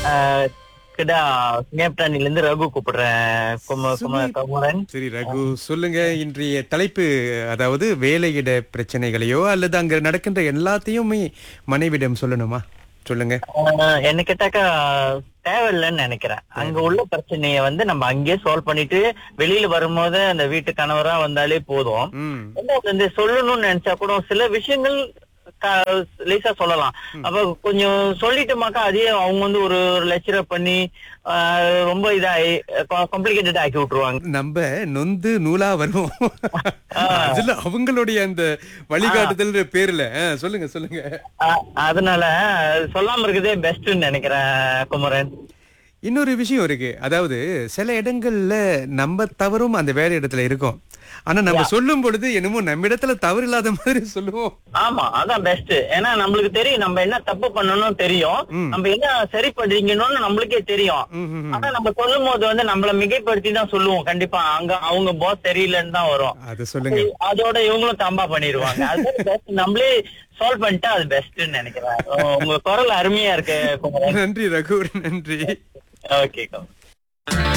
கிடா மேப்டானில இருந்து ரகு கூப்பிடுறேன் கும கும குமரன் சரி ரகு சொல்லுங்க இன்றைய தலைப்பு அதாவது வேலையிட பிரச்சனைகளையோ அல்லது அங்க நடக்கின்ற எல்லாத்தையுமே மனைவிடம் சொல்லணுமா சொல்லுங்க ஆஹ் என்ன கேட்டாக்கா தேவையில்லைன்னு நினைக்கிறேன் அங்க உள்ள பிரச்சனைய வந்து நம்ம அங்கேயே சால்வ் பண்ணிட்டு வெளியில வரும்போது அந்த வீட்டு கணவரா வந்தாலே போதும் ம் ரெண்டாவது வந்து சொல்லணும்னு நினைச்சா கூட சில விஷயங்கள் க- லேசா சொல்லலாம் அப்ப கொஞ்சம் சொல்லிட்டோமாக்கா அதே அவங்க வந்து ஒரு லெக்சரப் பண்ணி ஆஹ் ரொம்ப இதாகி காம்ப்ளிகேட்டட் ஆக்கி விட்டுருவாங்க நம்ம நொந்து நூலா வருவோம் அதுல அவங்களுடைய அந்த வழிகாட்டுதல் பேர்ல ஆ, சொல்லுங்க சொல்லுங்க ஆஹ் அதனால சொல்லாம இருக்கதே பெஸ்ட்னு நினைக்கிறேன் குமரன் இன்னொரு விஷயம் இருக்கு அதாவது சில இடங்கள்ல நம்ம தவறும் அந்த வேலை இடத்துல இருக்கும் ஆனா நம்ம சொல்லும் பொழுது என்னமோ நம்ம இடத்துல தவறு இல்லாத மாதிரி சொல்லுவோம் ஆமா அதான் பெஸ்ட் ஏன்னா நம்மளுக்கு தெரியும் நம்ம என்ன தப்பு பண்ணணும் தெரியும் ம். நம்ம என்ன சரி பண்றீங்கன்னு நம்மளுக்கே தெரியும் ம், ம், ம். ஆனா நம்ம சொல்லும் போது வந்து நம்மள மிகைப்படுத்தி தான் சொல்லுவோம் கண்டிப்பா அங்க அவங்க பாஸ் சரியில்லைன்னு தான் வரும் அது சொல்லுங்க அதோட இவங்களும் தம்பா பண்ணிடுவாங்க அது பெஸ்ட் நம்மளே சால்வ் பண்ணிட்டா அது பெஸ்ட்னு நினைக்கிறேன் உங்க குரல் அருமையா இருக்கு குமரன் நன்றி ரகு நன்றி ஓகே